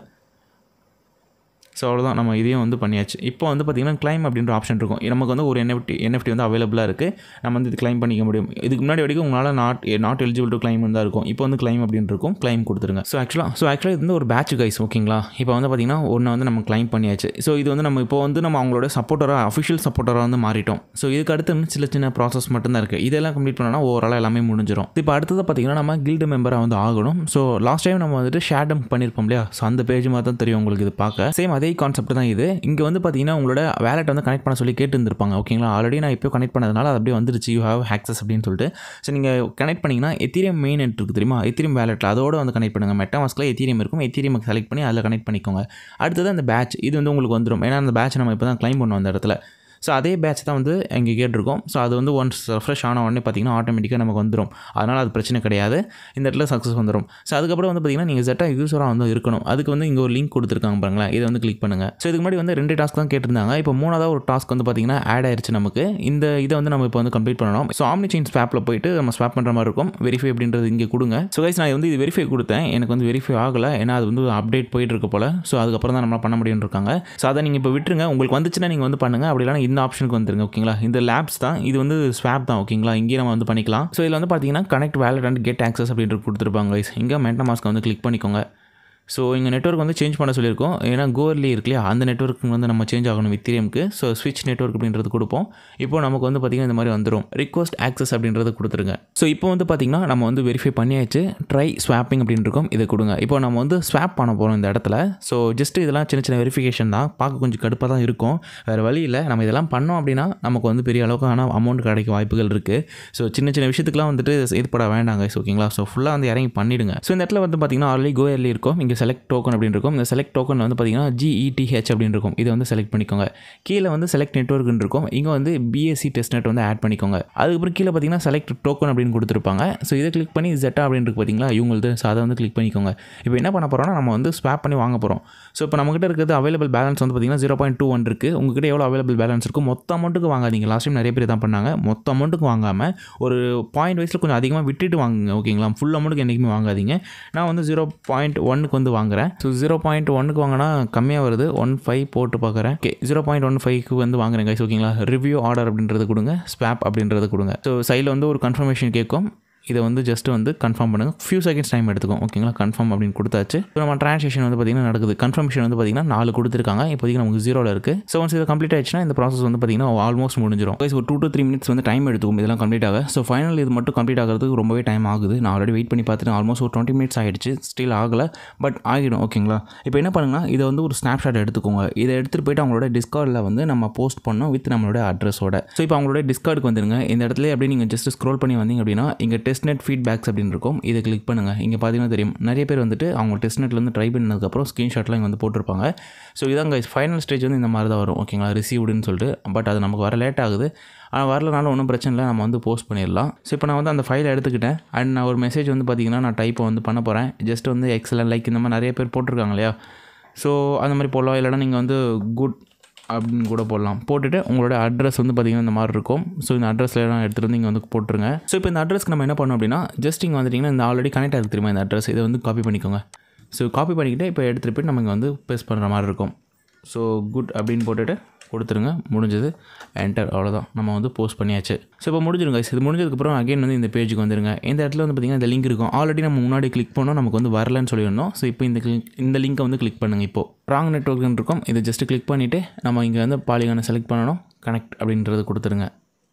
ஸோ அவ்வளோதான் நம்ம இதையும் வந்து பண்ணியாச்சு இப்போ வந்து பார்த்திங்கன்னா கிளைம் அப்படின்ற ஆப்ஷன் இருக்கும் நமக்கு வந்து ஒரு என்எஃப்டி என்எஃப்டி வந்து அவைலபிளாக இருக்குது நம்ம வந்து இது கிளைம் பண்ணிக்க முடியும் இதுக்கு முன்னாடி வரைக்கும் உங்களால் not not eligible to claim தான் இருக்கும் இப்போ வந்து கிளைம் அப்படின்னு இருக்கும் கிளைம் கொடுத்துருங்க ஸோ ஆக்சுவலாக ஸோ ஆக்சுவலாக இது வந்து ஒரு பேட்ச் கைஸ் ஓகேங்களா இப்போ வந்து பார்த்திங்கன்னா ஒன்று வந்து நம்ம கிளைம் பண்ணியாச்சு ஸோ இது வந்து நம்ம இப்போ வந்து நம்ம அவங்களோட சப்போர்ட்டராக அஃபிஷியல் சப்போர்ட்டராக வந்து மாறிட்டோம் ஸோ இதுக்கு அடுத்து இன்னும் சில சின்ன ப்ராசஸ் மட்டும்தான் இருக்குது இதெல்லாம் கம்ப்ளீட் பண்ணோன்னா ஓவராலாக எல்லாமே முடிஞ்சிடும் இப்போ அடுத்தது பார்த்திங்கன்னா நம்ம கில்டு மெம்பராக வந்து ஆகணும் ஸோ லாஸ்ட் டைம் நம்ம வந்துட்டு ஷேடம் பண்ணியிருப்போம் இல்லையா ஸோ அந்த பேஜ் மாதிரி தான் தெரியும் உங்களுக்கு இது பார்க்க சேம் அதே கான்செப்ட் தான் இது இங்கே வந்து பார்த்தீங்கன்னா உங்களோட வேலெட் வந்து கனெக்ட் பண்ண சொல்லி கேட்டு இருந்திருப்பாங்க ஓகேங்களா ஆல்ரெடி நான் இப்போ கனெக்ட் பண்ணதுனால அது அப்படியே வந்துருச்சு யூ ஹேவ் ஆக்சஸ் அப்படின்னு சொல்லிட்டு ஸோ நீங்கள் கனெக்ட் பண்ணிங்கன்னா எத்தீரியம் மெயின் நெட் இருக்குது தெரியுமா எத்தீரியம் வேலெட்டில் அதோட வந்து கனெக்ட் பண்ணுங்கள் மெட்டாமாஸ்கில் எத்தீரியம் இருக்கும் எத்தீரியம் செலக்ட் பண்ணி அதில் கனெக்ட் பண்ணிக்கோங்க அடுத்தது அந்த பேட்ச் இது வந்து உங்களுக்கு வந்துடும் ஏன்னா அந்த பேட்ச் நம்ம இப்போ தான் கிளைம் பண்ணோம் அந்த இடத்துல ஸோ அதே பேட்ச் தான் வந்து இங்கே கேட்டிருக்கோம் ஸோ அது வந்து ஒன்ஸ் ரெஃப்ரெஷ் ஆன உடனே பார்த்தீங்கன்னா ஆட்டோமேட்டிக்காக நமக்கு வந்துடும் அதனால் அது பிரச்சனை கிடையாது இந்த இடத்துல சக்ஸஸ் வந்துடும் ஸோ அதுக்கப்புறம் வந்து பார்த்தீங்கன்னா நீங்கள் செட்டாக யூஸராக வந்து இருக்கணும் அதுக்கு வந்து இங்கே ஒரு லிங்க் கொடுத்துருக்காங்க பாருங்களேன் இதை வந்து கிளிக் பண்ணுங்கள் ஸோ இதுக்கு முன்னாடி வந்து ரெண்டு டாஸ்க் தான் கேட்டிருந்தாங்க இப்போ மூணாவது ஒரு டாஸ்க் வந்து பார்த்தீங்கன்னா ஆட் ஆயிருச்சு நமக்கு இந்த இதை வந்து நம்ம இப்போ வந்து கம்ப்ளீட் பண்ணணும் ஸோ ஆம்னி செயின் ஸ்வாப்பில் போயிட்டு நம்ம ஸ்வாப் பண்ணுற மாதிரி இருக்கும் வெரிஃபை அப்படின்றது இங்கே கொடுங்க ஸோ கைஸ் நான் வந்து இது வெரிஃபை கொடுத்தேன் எனக்கு வந்து வெரிஃபை ஆகலை ஏன்னா அது வந்து அப்டேட் போயிட்டு இருக்க போல் ஸோ அதுக்கப்புறம் தான் நம்ம பண்ண முடியும்னு இருக்காங்க ஸோ அதை நீங்கள் இப்போ விட்டுருங்க உங்களுக்கு வந்துச்சுன்னா நீங்கள் வந்து பண்ணுங்கள் அப்படி இல்லைனா இந்த ஆப்ஷனுக்கு வந்துருங்க ஓகேங்களா இந்த லேப்ஸ் தான் இது வந்து ஸ்வாப் தான் ஓகேங்களா இங்கேயே நம்ம வந்து பண்ணிக்கலாம் ஸோ இதில் வந்து பார்த்தீங்கன்னா connect wallet and get access அப்படின்ட்டு கொடுத்துருப்பாங்க guys. இங்கே மென்டா மாஸ்க்கை வந்து கிளிக் பண்ணிக்கோங்க ஸோ இங்கே நெட்ஒர்க் வந்து சேஞ்ச் பண்ண சொல்லியிருக்கோம் ஏன்னா கோர்லி இருக்கு இல்லையா அந்த நெட்ஒர்க் வந்து நம்ம சேஞ்ச் ஆகணும் வித்திரியமுக்கு ஸோ ஸ்விட்ச் நெட்ஒர்க் அப்படின்றது கொடுப்போம் இப்போ நமக்கு வந்து பார்த்திங்கன்னா இந்த மாதிரி வந்துடும் ரிக்வஸ்ட் ஆக்சஸ் அப்படின்றது கொடுத்துருங்க ஸோ இப்போ வந்து பார்த்திங்கன்னா நம்ம வந்து வெரிஃபை பண்ணியாச்சு ட்ரை ஸ்வாப்பிங் அப்படின்னு இருக்கும் இதை கொடுங்க இப்போ நம்ம வந்து ஸ்வாப் பண்ண போகிறோம் இந்த இடத்துல ஸோ ஜஸ்ட் இதெல்லாம் சின்ன சின்ன வெரிஃபிகேஷன் தான் பார்க்க கொஞ்சம் கடுப்பாக தான் இருக்கும் வேறு வழி இல்லை நம்ம இதெல்லாம் பண்ணோம் அப்படின்னா நமக்கு வந்து பெரிய அளவுக்கு ஆனால் அமௌண்ட் கிடைக்க வாய்ப்புகள் இருக்குது ஸோ சின்ன சின்ன விஷயத்துக்குலாம் வந்துட்டு ஏற்பட வேண்டாங்க ஓகேங்களா ஸோ ஃபுல்லாக வந்து இறங்கி பண்ணிவிடுங்க ஸோ இந்த இடத்துல வந்து பார்த்திங்கன்னா ஆல்ரெடி கோயர்லி இருக்கும் இங்கே செலக்ட் டோக்கன் அப்படின்னு இருக்கும் இந்த செலக்ட் டோக்கன் வந்து பார்த்தீங்கன்னா ஜிஇடிஹெச் அப்படின்னு இருக்கும் இதை வந்து செலக்ட் பண்ணிக்கோங்க கீழே வந்து செலக்ட் நெட்ஒர்க்னு இருக்கும் இங்கே வந்து பிஎஸ்சி டெஸ்ட் நெட் வந்து ஆட் பண்ணிக்கோங்க அதுக்கப்புறம் கீழே பார்த்தீங்கன்னா செலக்ட் டோக்கன் அப்படின்னு கொடுத்துருப்பாங்க ஸோ இதை கிளிக் பண்ணி ஜெட்டா அப்படின்னு இருக்கு பார்த்தீங்களா இவங்களுக்கு ஸோ அதை வந்து கிளிக் பண்ணிக்கோங்க இப்போ என்ன பண்ண போகிறோம்னா நம்ம வந்து ஸ்வாப் பண்ணி வாங்க போகிறோம் ஸோ இப்போ நம்மகிட்ட இருக்கிறது அவைலபிள் பேலன்ஸ் வந்து பார்த்தீங்கன்னா ஜீரோ பாயிண்ட் டூ ஒன் இருக்குது உங்ககிட்ட எவ்வளோ அவைலபிள் பேலன்ஸ் இருக்கும் மொத்த அமௌண்ட்டுக்கு வாங்காதீங்க லாஸ்ட் டைம் நிறைய பேர் தான் பண்ணாங்க மொத்த அமௌண்ட்டுக்கு வாங்காமல் ஒரு பாயிண்ட் வைஸில் கொஞ்சம் அதிகமாக விட்டுட்டு வாங்குங்க ஓகேங்களா ஃபுல் அமௌண்ட்டுக்கு என்றைக்குமே வாங்காதீங்க நான் வந்து ஜீரோ பாயிண்ட் ஒன்னுக்கு வந்து வாங்குறேன் ஸோ ஜீரோ பாயிண்ட் ஒன்னுக்கு வாங்கினா கம்மியாக வருது ஒன் ஃபைவ் போட்டு பார்க்குறேன் ஓகே ஜீரோ பாயிண்ட் ஒன் ஃபைவ்க்கு வந்து வாங்குறேன் கைஸ் ஓகேங்களா ரிவ்யூ ஆர்டர் அப்படின்றது கொடுங்க ஸ்வாப் அப்படின்றது கொடுங்க ஸோ சைடில் வந்து ஒரு கன்ஃபர்மேஷன் கேட்கும் இதை வந்து ஜஸ்ட் வந்து கன்ஃபார்ம் பண்ணுங்கள் ஃபியூ செகண்ட்ஸ் டைம் எடுத்துக்கும் ஓகேங்களா கன்ஃபார்ம் அப்படின்னு கொடுத்தாச்சு ஸோ நம்ம ட்ரான்சாக்ஷன் வந்து பார்த்திங்கன்னா நடக்குது கன்ஃபர்மேஷன் வந்து பார்த்திங்கன்னா நாலு கொடுத்துருக்காங்க இப்போதைக்கு நமக்கு ஜீரோவில் இருக்குது ஸோ ஒன்ஸ் இது கம்ப்ளீட் ஆயிடுச்சுன்னா இந்த ப்ராசஸ் வந்து பார்த்திங்கன்னா ஆல்மோஸ்ட் முடிஞ்சிடும் Guys, ஒரு டூ to த்ரீ மினிட்ஸ் வந்து டைம் எடுத்துக்கும் இதெல்லாம் கம்ப்ளீட் ஆக ஸோ ஃபைனல் இது மட்டும் கம்ப்ளீட் ஆகிறதுக்கு ரொம்பவே டைம் ஆகுது நான் ஆல்ரெடி வெயிட் பண்ணி பார்த்துட்டு ஆல்மோஸ்ட் ஒரு டுவெண்ட்டி மினிட்ஸ் ஆகிடுச்சு ஸ்டில் ஆகலை பட் ஆகிடும் ஓகேங்களா இப்போ என்ன பண்ணுங்கன்னா இதை வந்து ஒரு ஸ்னாப்ஷாட் எடுத்துக்கோங்க இதை எடுத்துகிட்டு போயிட்டு அவங்களோட டிஸ்கார்டில் வந்து நம்ம போஸ்ட் பண்ணோம் வித் நம்மளோட அட்ரஸோட ஸோ இப்போ அவங்களோட டிஸ்கார்டுக்கு வந்துருங்க இந்த இடத்துல அப்படியே நீங்கள் ஜஸ்ட் ஸ்க்ரோல் பண்ணி வந்தீங்க அப்படின்னா இங்கே டெஸ்ட் நெட் ஃபீட்பேக்ஸ் அப்படின்னு இருக்கும் இதை கிளிக் பண்ணுங்கள் இங்கே பார்த்தீங்கன்னா தெரியும் நிறைய பேர் வந்துட்டு அவங்க டெஸ்ட் நெட்லேருந்து ட்ரை பண்ணதுக்கப்புறம் ஸ்க்ரீன்ஷாட்லாம் இங்கே வந்து போட்டிருப்பாங்க ஸோ இதாங்க ஃபைனல் ஸ்டேஜ் வந்து இந்த மாதிரி தான் வரும் ஓகேங்களா ரிசீவ்டுன்னு சொல்லிட்டு பட் அது நமக்கு வர லேட் ஆகுது ஆனால் வரலனாலும் ஒன்றும் பிரச்சனை இல்லை நம்ம வந்து போஸ்ட் பண்ணிடலாம் ஸோ இப்போ நான் வந்து அந்த ஃபைலை எடுத்துக்கிட்டேன் அண்ட் நான் ஒரு மெசேஜ் வந்து பார்த்தீங்கன்னா நான் டைப்பை வந்து பண்ண போகிறேன் ஜஸ்ட் வந்து எக்ஸலன் லைக் இந்த மாதிரி நிறைய பேர் போட்டிருக்காங்க இல்லையா ஸோ அந்த மாதிரி போடலாம் இல்லைனா நீங்கள் வந்து குட் அப்படின்னு கூட போடலாம் போட்டுட்டு உங்களோட அட்ரஸ் வந்து பார்த்திங்கன்னா இந்த மாதிரி இருக்கும் ஸோ இந்த அட்ரஸில் எல்லாம் எடுத்துகிட்டு வந்து இங்கே வந்து போட்டுருங்க ஸோ இப்போ இந்த அட்ரஸ்க்கு நம்ம என்ன பண்ணோம் அப்படின்னா ஜஸ்ட் இங்கே வந்துட்டிங்கன்னா இந்த ஆல்ரெடி கனெக்ட் ஆகிருக்கு தெரியுமா இந்த அட்ரஸ் இதை வந்து காப்பி பண்ணிக்கோங்க ஸோ காப்பி பண்ணிக்கிட்டு இப்போ எடுத்துகிட்டு போய் நம்ம இங்கே வந்து பேஸ்ட் பண்ணுற மாதிரி இருக்கும் ஸோ குட் அப்படின்னு போட்டுட்டு கொடுத்துருங்க முடிஞ்சது என்டர் அவ்வளோதான் நம்ம வந்து போஸ்ட் பண்ணியாச்சு ஸோ இப்போ முடிஞ்சிருங்க இது முடிஞ்சதுக்கப்புறம் அகைன் வந்து இந்த பேஜுக்கு வந்துருங்க இந்த இடத்துல வந்து பார்த்திங்கன்னா இந்த லிங்க் இருக்கும் ஆல்ரெடி நம்ம முன்னாடி கிளிக் பண்ணோம் நமக்கு வந்து வரலன்னு சொல்லியிருந்தோம் ஸோ இப்போ இந்த கிளிக் இந்த லிங்க்கை வந்து கிளிக் பண்ணுங்கள் இப்போ ராங் நெட்ஒர்க்னு இருக்கும் இதை ஜஸ்ட் கிளிக் பண்ணிவிட்டு நம்ம இங்கே வந்து பாலிகானை செலக்ட் பண்ணணும் கனெக்ட் அப்படின்றது கொடுத்துருங்க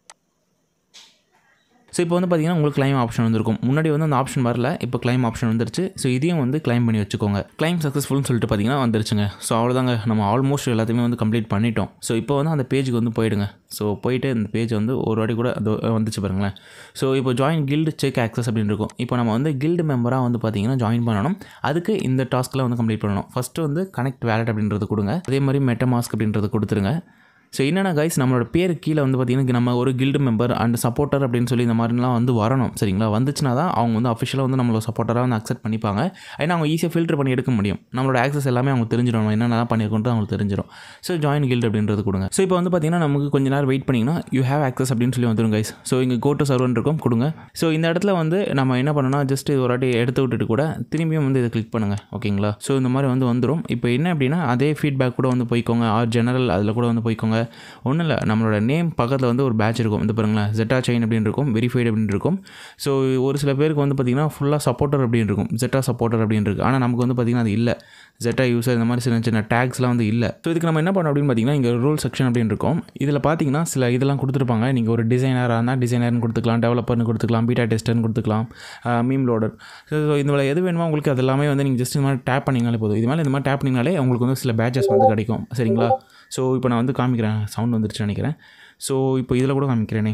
ஸோ இப்போ வந்து பார்த்தீங்கன்னா உங்களுக்கு கிளைம் ஆப்ஷன் வந்திருக்கும் முன்னாடி வந்து அந்த ஆப்ஷன் வரல இப்போ கிளைம் ஆப்ஷன் வந்துருச்சு ஸோ இதையும் வந்து கிளைம் பண்ணி வச்சுக்கோங்க கிளைம் சக்ஸஸ்ஃபுல்னு சொல்லிட்டு பார்த்தீங்கன்னா வந்துருச்சுங்க ஸோ அவ்வளோதாங்க நம்ம ஆல்மோஸ்ட் எல்லாத்தையுமே வந்து கம்ப்ளீட் பண்ணிட்டோம் ஸோ இப்போ வந்து அந்த பேஜுக்கு வந்து போயிடுங்க ஸோ போயிட்டு இந்த பேஜ் வந்து ஒரு வாட்டி கூட அது வந்துச்சு பாருங்களேன் ஸோ இப்போ ஜாயின் கில்டு செக் ஆக்சஸ் அப்படின்னு இருக்கும் இப்போ நம்ம வந்து கில்டு மெம்பராக வந்து பார்த்தீங்கன்னா ஜாயின் பண்ணணும் அதுக்கு இந்த டாஸ்க்கில் வந்து கம்ப்ளீட் பண்ணணும் ஃபஸ்ட்டு வந்து கனெக்ட் வேலட் அப்படின்றது கொடுங்க அதே மாதிரி மெட்டமாஸ்க் அப்படின்றது கொடுத்துருங்க ஸோ என்னென்ன கைஸ் நம்மளோட பேர் கீழே வந்து பார்த்திங்கன்னா நம்ம ஒரு கில்டு மெம்பர் அண்ட் சப்போர்ட்டர் அப்படின்னு சொல்லி இந்த மாதிரிலாம் வந்து வரணும் சரிங்களா வந்துச்சுன்னா தான் அவங்க வந்து அஃபிஷியலாக வந்து நம்மளோட சப்போர்ட்டராக வந்து அக்செப்ட் பண்ணிப்பாங்க ஏன்னா அவங்க ஈஸியாக ஃபில்டர் பண்ணி எடுக்க முடியும் நம்மளோட ஆக்சஸ் எல்லாமே அவங்க தெரிஞ்சிடும் நம்ம என்னென்னலாம் பண்ணியிருக்கோன்றது அவங்களுக்கு தெரிஞ்சிடும் ஸோ ஜாயின் கில்டு அப்படின்றது கொடுங்க ஸோ இப்போ வந்து பார்த்திங்கன்னா நமக்கு கொஞ்ச நேரம் வெயிட் பண்ணிங்கன்னா யூ ஹேவ் ஆக்சஸ் அப்படின்னு சொல்லி வந்துடும் கைஸ் ஸோ இங்கே கோ டு சர்வன் இருக்கும் கொடுங்க ஸோ இந்த இடத்துல வந்து நம்ம என்ன பண்ணணும்னா ஜஸ்ட் ஒரு வாட்டி எடுத்து விட்டுட்டு கூட திரும்பியும் வந்து இதை கிளிக் பண்ணுங்கள் ஓகேங்களா ஸோ இந்த மாதிரி வந்து வந்துடும் இப்போ என்ன அப்படின்னா அதே ஃபீட்பேக் கூட வந்து போய்க்கோங்க ஆர் ஜெனரல் அதில் கூட வந்து போய்க்கோங்க ஒன்றும் இல்லை நம்மளோட நேம் பக்கத்தில் வந்து ஒரு பேட்ச் இருக்கும் இந்த பாருங்களேன் ஜெட்டா செயின் அப்படின்னு இருக்கும் வெரிஃபைடு அப்படின்னு இருக்கும் ஸோ ஒரு சில பேருக்கு வந்து பார்த்திங்கன்னா ஃபுல்லாக சப்போர்ட்டர் அப்படின்னு இருக்கும் ஜெட்டா சப்போர்ட்டர் அப்படின்னு இருக்குது ஆனால் நமக்கு வந்து பார்த்திங்கன்னா அது இல்லை ஜெட்டா யூஸர் இந்த மாதிரி சின்ன சின்ன டேக்ஸ்லாம் வந்து இல்லை ஸோ இதுக்கு நம்ம என்ன பண்ணோம் அப்படின்னு பார்த்தீங்கன்னா இங்கே ரூல் செக்ஷன் அப்படின்னு இருக்கும் இதில் பார்த்தீங்கன்னா சில இதெல்லாம் கொடுத்துருப்பாங்க நீங்கள் ஒரு டிசைனராக இருந்தால் டிசைனர்னு கொடுத்துக்கலாம் டெவலப்பர்னு கொடுத்துக்கலாம் பீட்டா டெஸ்டர்னு கொடுத்துக்கலாம் மீம் லோடர் ஸோ இதில் எது வேணுமோ உங்களுக்கு அது எல்லாமே வந்து நீங்கள் ஜஸ்ட் இந்த மாதிரி டேப் பண்ணிங்கனாலே போதும் இது மேலே இந்த மாதிரி டேப் பண்ணிங்கனாலே உங்களுக்கு வந்து சில பேட்சஸ் வந்து கிடைக்கும் சரிங்களா ஸோ இப்போ நான் வந்து காமிக்கிறேன் சவுண்ட் வந்துருச்சு நினைக்கிறேன் ஸோ இப்போ இதில் கூட காமிக்கிறேனே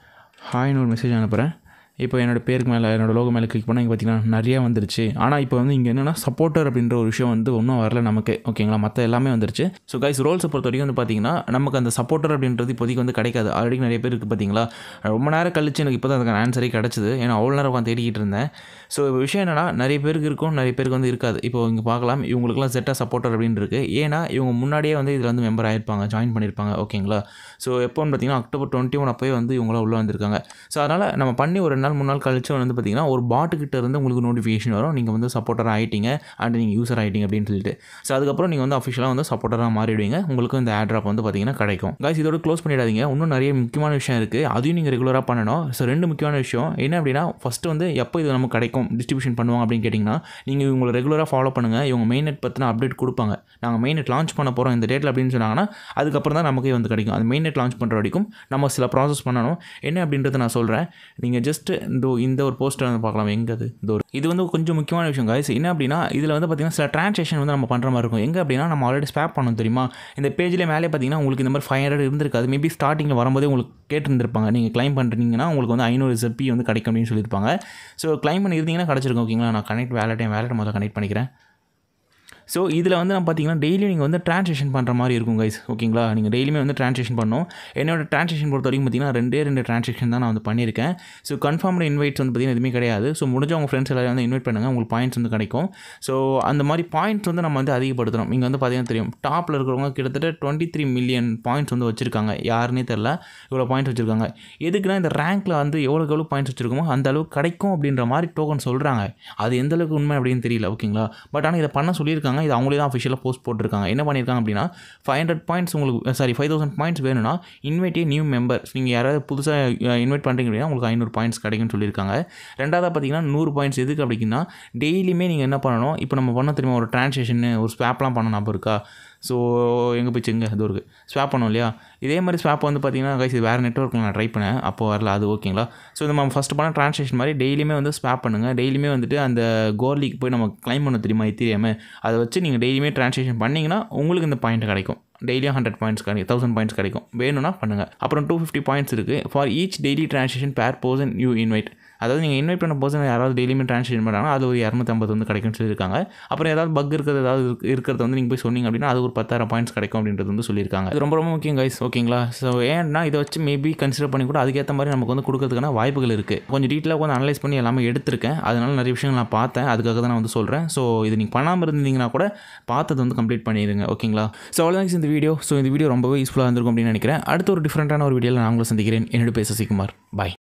ஹாய்னு ஒரு மெசேஜ் அனுப்புகிறேன் இப்போ என்னோடய பேருக்கு மேலே என்னோட லோகோ மேலே கிளிக் பண்ணால் இங்கே பார்த்தீங்கன்னா நிறையா வந்துருச்சு ஆனால் இப்போ வந்து இங்கே என்னென்னா சப்போர்ட்டர் அப்படின்ற ஒரு விஷயம் வந்து ஒன்றும் வரல நமக்கு ஓகேங்களா மற்ற எல்லாமே வந்துருச்சு ஸோ கைஸ் ரோல்ஸை பொறுத்த வரைக்கும் வந்து பார்த்தீங்கன்னா நமக்கு அந்த சப்போர்ட்டர் அப்படின்றது இப்போதைக்கு வந்து கிடைக்காது ஆல்ரெடி நிறைய பேர் இருக்குது பார்த்தீங்களா ரொம்ப நேரம் கழிச்சு எனக்கு இப்போ தான் அதுக்கான ஆன்சரே கிடச்சிது ஏன்னா அவ்வளோ நேரம் உட்காந்து தேடிக்கிட்டு இருந்தேன் ஸோ விஷயம் என்னென்னா நிறைய பேருக்கு இருக்கும் நிறைய பேருக்கு வந்து இருக்காது இப்போ இங்கே பார்க்கலாம் இவங்களுக்குலாம் செட்டாக சப்போர்ட்டர் அப்படின்னு இருக்குது ஏன்னா இவங்க முன்னாடியே வந்து இதில் வந்து மெம்பர் ஆகிருப்பாங்க ஜாயின் பண்ணியிருப்பாங்க ஓகேங்களா ஸோ எப்போன்னு பார்த்தீங்கன்னா அக்டோபர் டுவெண்ட்டி ஒன் அப்போயே வந்து இவங்களாம் உள்ளே வந்திருக்காங்க ஸோ அதனால் நம்ம பண்ணி ஒரு ரெண்டு நாள் மூணு நாள் கழிச்சு வந்து பார்த்தீங்கன்னா ஒரு பாட்டுக்கிட்ட இருந்து உங்களுக்கு நோட்டிஃபிகேஷன் வரும் நீங்கள் வந்து சப்போர்ட்டராக ஆகிட்டீங்க அண்ட் நீங்கள் யூஸர் ஆகிட்டீங்க அப்படின்னு சொல்லிட்டு ஸோ அதுக்கப்புறம் நீங்கள் வந்து அஃபிஷியலாக வந்து சப்போர்ட்டராக மாறிடுவீங்க உங்களுக்கு இந்த ஆட் ட்ராப் வந்து பார்த்தீங்கன்னா கிடைக்கும் கைஸ் இதோட க்ளோஸ் பண்ணிடாதீங்க இன்னும் நிறைய முக்கியமான விஷயம் இருக்குது அதையும் நீங்கள் ரெகுலராக பண்ணணும் ஸோ ரெண்டு முக்கியமான விஷயம் என்ன அப்படின்னா ஃபஸ்ட்டு வந்து எப்போ இது நமக்கு கிடைக்கும் டிஸ்ட்ரிபியூஷன் பண்ணுவாங்க அப்படின்னு கேட்டிங்கன்னா நீங்கள் இவங்களை ரெகுலராக ஃபாலோ பண்ணுங்கள் இவங்க மெயின் நெட் பற்றின அப்டேட் கொடுப்பாங்க நாங்கள் மெயின் நெட் லான்ச் பண்ண போகிறோம் இந்த டேட்டில் அப்படின்னு சொன்னாங்கன்னா அதுக்கப்புறம் தான் நமக்கே வந்து கிடைக்கும் அந்த மெயின் நெட் லான்ச் பண்ணுற வரைக்கும் நம்ம சில ப்ராசஸ் பண்ணணும் என்ன அப்படின்றத நான் சொல்கிறேன் நீங்கள் ஜஸ்ட் இந்த இந்த ஒரு போஸ்டர் வந்து பார்க்கலாம் எங்கே அது இந்த ஒரு இது வந்து கொஞ்சம் முக்கியமான விஷயம் guys என்ன அப்படின்னா இதில் வந்து பார்த்திங்கன்னா சில ட்ரான்சாக்ஷன் வந்து நம்ம பண்ணுற மாதிரி இருக்கும் எங்கே அப்படின்னா நம்ம ஆல்ரெடி ஸ்பேப் பண்ணோம் தெரியுமா இந்த பேஜில் மேலே பார்த்தீங்கன்னா உங்களுக்கு இந்த மாதிரி ஃபைவ் ஹண்ட்ரட் இருந்திருக்காது மேபி ஸ்டார்டிங்கில் வரும்போதே உங்களுக்கு கேட்டிருந்திருப்பாங்க நீங்கள் கிளைம் பண்ணுறீங்கன்னா உங்களுக்கு வந்து ஐநூறு ZP வந்து கிடைக்கும் அப்படின்னு சொல்லியிருப்பாங்க ஸோ கிளைம் பண்ணி இருந்தீங்கன்னா கிடச்சிருக்கும் ஓகேங்களா நான் கனெக்ட் வேலட்டையும் வேலட் முதல்ல கனெக்ட் பண்ணிக்கிறேன் ஸோ இதில் வந்து நான் பார்த்தீங்கன்னா டெய்லி நீங்கள் வந்து ட்ரான்சாக்ஷன் பண்ணுற மாதிரி இருக்கும் கைஸ் ஓகேங்களா நீங்கள் டெய்லியுமே வந்து ட்ரான்சாக்ஷன் பண்ணணும் என்னோட ட்ரான்சாக்ஷன் பொறுத்த வரைக்கும் பார்த்தீங்கன்னா ரெண்டே ரெண்டு ட்ரான்சாக்ஷன் தான் நான் வந்து பண்ணியிருக்கேன் ஸோ கன்ஃபார்ம்டு இன்வைட்ஸ் வந்து பார்த்தீங்கன்னா எதுவுமே கிடையாது ஸோ முடிஞ்ச உங்கள் ஃப்ரெண்ட்ஸ் எல்லாரும் வந்து இன்வைட் பண்ணுங்கள் உங்களுக்கு பாயிண்ட்ஸ் வந்து கிடைக்கும் ஸோ அந்த மாதிரி பாயிண்ட்ஸ் வந்து நம்ம வந்து அதிகப்படுத்தணும் இங்கே வந்து பார்த்தீங்கன்னா தெரியும் டாப்பில் இருக்கிறவங்க கிட்டத்தட்ட டுவெண்ட்டி த்ரீ மில்லியன் பாயிண்ட்ஸ் வந்து வச்சுருக்காங்க யாருன்னே தெரில இவ்வளோ பாயிண்ட்ஸ் வச்சுருக்காங்க எதுக்குன்னா இந்த ரேங்க்கில் வந்து எவ்வளோக்கு எவ்வளோ பாயிண்ட்ஸ் வச்சுருக்கோமோ அந்த அளவுக்கு கிடைக்கும் அப்படின்ற மாதிரி டோக்கன் சொல்கிறாங்க அது எந்த அளவுக்கு உண்மை அப்படின்னு தெரியல ஓகேங்களா பட் ஆனால் இதை பண்ண சொல்லியிருக்காங்க இது அவங்களே தான் அஃபிஷியலாக போஸ்ட் போட்டிருக்காங்க என்ன பண்ணியிருக்காங்க அப்படின்னா ஃபைவ் ஹண்ட்ரட் பாயிண்ட்ஸ் உங்களுக்கு சாரி ஃபைவ் தௌசண்ட் பாயிண்ட்ஸ் வேணும்னா இன்வைட்டே நியூ மெம்பர்ஸ் நீங்கள் யாராவது புதுசாக இன்வைட் பண்ணுறீங்க அப்படின்னா உங்களுக்கு ஐநூறு பாயிண்ட்ஸ் கிடைக்கும்னு சொல்லியிருக்காங்க ரெண்டாவது பார்த்தீங்கன்னா நூறு பாயிண்ட்ஸ் எதுக்கு அப்படின்னா டெய்லியுமே நீங்கள் என்ன பண்ணணும் இப்போ நம்ம பண்ண தெரியுமா ஒரு ட்ரான்சாக்ஷன் ஒரு ஸ்வாப்லாம் பண்ண ஞாபகம் இருக்கா ஸோ எங்கே போச்சு எங்கே அது இருக்குது ஸ்வாப் பண்ணோம் இல்லையா இதே மாதிரி ஸ்வாப் வந்து பார்த்தீங்கன்னா கைஸ் இது வேறு நெட்ஒர்க்கில் நான் ட்ரை பண்ணேன் அப்போ வரல அது ஓகேங்களா ஸோ இந்த நம்ம ஃபஸ்ட்டு பண்ண ட்ரான்சாக்ஷன் மாதிரி டெய்லியுமே வந்து ஸ்வாப் பண்ணுங்கள் டெய்லியுமே வந்துட்டு அந்த கோர்லிக்கு போய் நம்ம கிளைம் பண்ண தெரியுமா தெரியாமல் அதை வச்சு நீங்கள் டெய்லியுமே ட்ரான்சாக்ஷன் பண்ணிங்கன்னா உங்களுக்கு இந்த பாயிண்ட் கிடைக்கும் டெய்லியும் ஹண்ட்ரட் பாயிண்ட்ஸ் கிடைக்கும் தௌசண்ட் பாயிண்ட்ஸ் கிடைக்கும் வேணும்னா பண்ணுங்கள் அப்புறம் டூ ஃபிஃப்டி பாயிண்ட்ஸ் இருக்குது for each daily transaction per person you invite அதாவது நீங்கள் இன்வைட் பண்ண பர்சன் யாராவது டெய்லியுமே ட்ரான்ஸ்லேஷன் பண்ணுறாங்கன்னா அது ஒரு இரநூத்தம்பது வந்து கிடைக்கும்னு சொல்லியிருக்காங்க அப்புறம் ஏதாவது பக் இருக்கிறது ஏதாவது இருக்கு- இருக்கிறது வந்து நீங்கள் போய் சொன்னீங்க அப்படின்னா அது ஒரு பத்தாயிரம் பாயிண்ட்ஸ் கிடைக்கும் அப்படின்றது வந்து சொல்லியிருக்காங்க இது ரொம்ப ரொம்ப முக்கியம் கைஸ் ஓகேங்களா ஸோ ஏன்னா இதை வச்சு மேபி கன்சிடர் பண்ணி கூட அதுக்கேற்ற மாதிரி நமக்கு வந்து கொடுக்கறதுக்கான வாய்ப்புகள் இருக்குது கொஞ்சம் டீட்டெயிலாக கொஞ்சம் அனலைஸ் பண்ணி எல்லாமே எடுத்திருக்கேன் அதனால நிறைய விஷயங்கள் நான் பார்த்தேன் அதுக்காக தான் நான் வந்து சொல்கிறேன் ஸோ இது நீங்கள் பண்ணாமல் இருந்தீங்கன்னா கூட பார்த்தது வந்து கம்ப்ளீட் பண்ணிடுங்க ஓகேங்களா ஸோ அவ்வளோதான் guys இந்த வீடியோ ஸோ இந்த வீடியோ ரொம்பவே யூஸ்ஃபுல்லாக இருந்திருக்கும் அப்படின்னு நினைக்கிறேன் அடுத்த ஒரு டிஃப்ரெண்ட்டான ஒரு வீடியோவில் நான் உங்களை சந்திக்கிறேன் என்னோட பேச சிக்குமார் பாய்